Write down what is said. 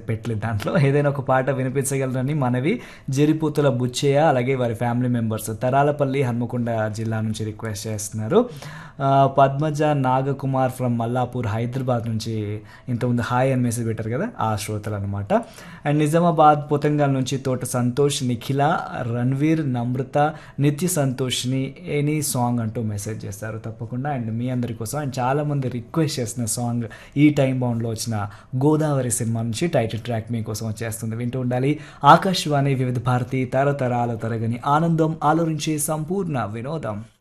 పెట్టలేదు దాంట్లో ఏదైనా ఒక పాట వినిపించగలరని మనవి జరిపూతుల బుచ్చయ్య అలాగే వారి ఫ్యామిలీ మెంబర్స్ తరాలపల్లి హన్మకొండ జిల్లా నుంచి రిక్వెస్ట్ చేస్తున్నారు ఆ, పద్మజ నాగకుమార్ ఫ్రమ్ మల్లాపూర్ హైదరాబాద్ నుంచి ఇంతకుముందు హాయ్ అని మెసేజ్ పెట్టారు కదా ఆ శ్రోతలు అనమాట అండ్ నిజామాబాద్ పొతంగల్ నుంచి తోట సంతోష్ నిఖిల రణ్వీర్ నమ్రత నిత్య సంతోష్ని ఎనీ సాంగ్ అంటూ మెసేజ్ చేస్తారు తప్పకుండా అండ్ మీ అందరి కోసం అండ్ చాలామంది రిక్వెస్ట్ చేసిన సాంగ్ ఈ టైం బౌండ్లో వచ్చిన గోదావరి సినిమా నుంచి టైటిల్ ట్రాక్ మీకోసం వచ్చేస్తుంది వింటూ ఉండాలి ఆకాశవాణి వివిధ భారతి తరతరాల తరగని ఆనందం ఆలోచించే సంపూర్ణ వినోదం